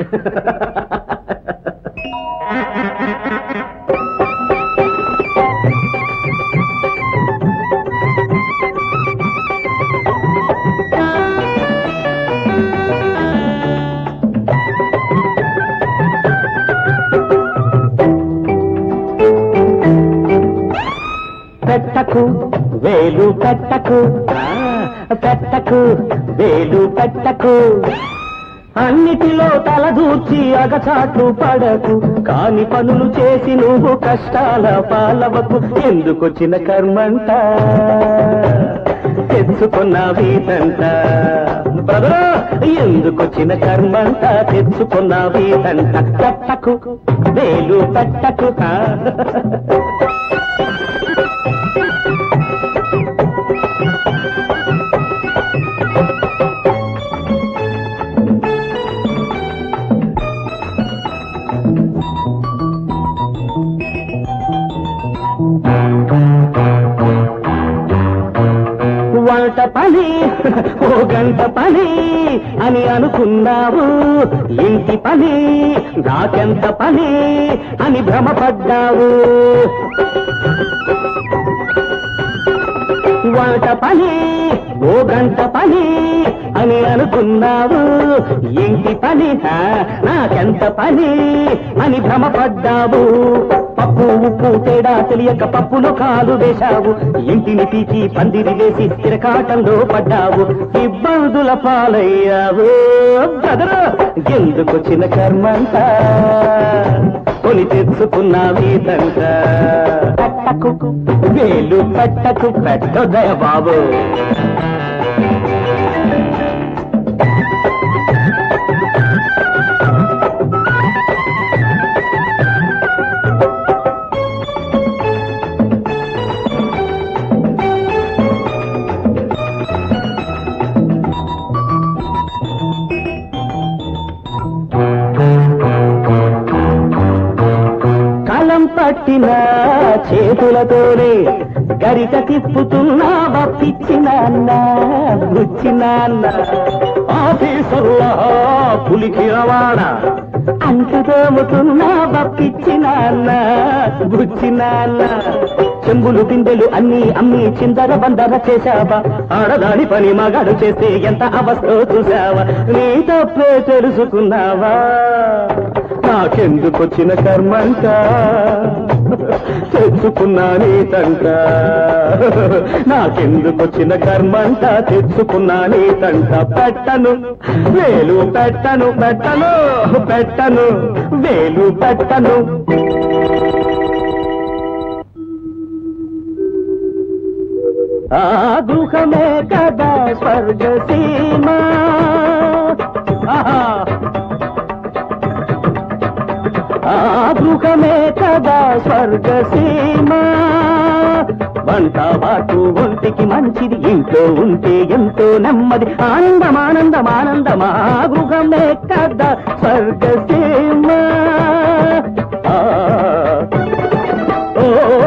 పెట్టకు వేలు పెట్టకు ఆ, పెట్టకు వేలు పెట్టకు అన్నిటిలో తలదూర్చి అగచాట్లు పడకు కాని పనులు చేసి నువ్వు కష్టాల పాలవకు ఎందుకొచ్చిన కర్మంట తెచ్చుకున్న వీటంట బ్రదరా ఎందుకొచ్చిన కర్మంట తెచ్చుకున్న వీటంట పెట్టకు వేలు పెట్టకు ఆ. వంట పని ఓ గంట పని అని అనుకున్నావు ఇంటి పని నాకెంత పని అని భ్రమపడ్డావు వంట పని ఓ గంట పని అని అనుకున్నావు ఇంటి పని ఆ, నాకెంత పని అని భ్రమపడ్డావు పప్పు ఉప్పు తేడా తెలియక పప్పులో కాలు వేశావు ఇంటిని పీకి పందిరి వేసి తిరకాటంలో పడ్డావు ఇబ్బందుల పాలయ్యావు బ్రదరు ఎందుకొచ్చిన కర్మంతా కొని తెచ్చుకున్నా వీతంట పట్టకు వేలు పట్టకు పెట్టదయ బాబు కలం పట్టిన చేతులతోనే గరిక తిప్పుతున్నావా పిచ్చినాన్న బుచ్చినాన్న ఆఫీసర్లా పులికి రవాణ అంటు తోముతున్నావా పిచ్చినాన్న బుచ్చినాన్న చెంబులు బిందెలు అన్ని అమ్మి చిందర బందర చేశావా ఆడదాని పని మగాడు చేస్తే ఎంత అవస్థ చూసావా నీ తప్పే తెలుసుకున్నావా నాకెందుకొచ్చిన కర్మంట తెచ్చుకున్నా నీ తంట నాకెందుకొచ్చిన కర్మంట తెచ్చుకున్నా నీ తంట పెట్టను వేలు పెట్టను పెట్టను పెట్టను వేలు పెట్టను ఆ గృహమే కదా స్వర్గసీమ ఆహా ఆ గృహమే కదా స్వర్గసీమ వంట వాటు ఒంటికి మంచిది ఇంట్లో ఉంటే ఎంతో నెమ్మది ఆనందం ఆనందం ఆనందం ఆ గృహమే కదా స్వర్గసీమ ఆ, ఓ